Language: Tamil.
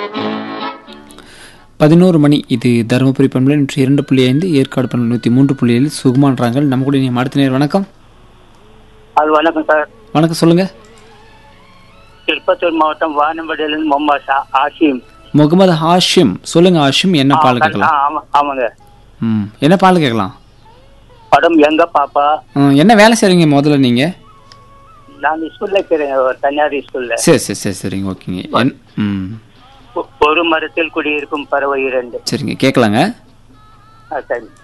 பதினோரு மணி இது தருமபுரி பண்பலை நூற்றி இரண்டு புள்ளி ஐந்து ஏற்காடு பண்பலை நூற்றி மூன்று புள்ளி ஏழு சுகுமான்றாங்க நம்ம கூட நீ அடுத்த நேர் வணக்கம் அது வணக்கம் சார் வணக்கம் சொல்லுங்க திருப்பத்தூர் மாவட்டம் வானம்படியிலிருந்து முகமது ஷா- ஆஷிம் முகமது ஹாஷிம் சொல்லுங்க ஹாஷிம் என்ன பால் ஆ, கேட்கலாம் ஆமா ஆமாங்க ம் என்ன பால் கேட்கலாம் படம் எங்க பாப்பா ம், என்ன வேலை செய்றீங்க முதல்ல நீங்க நான் ஸ்கூல்ல இருக்கிறேன் ஒரு தனியார் ஸ்கூல்ல சரி சரி சரி சரிங்க ஓகேங்க என் ம் ஒ- ஒரு மரத்தில் குடியிருக்கும் பறவை இரண்டு சரிங்க கேட்கலாங்க ஆ, சரி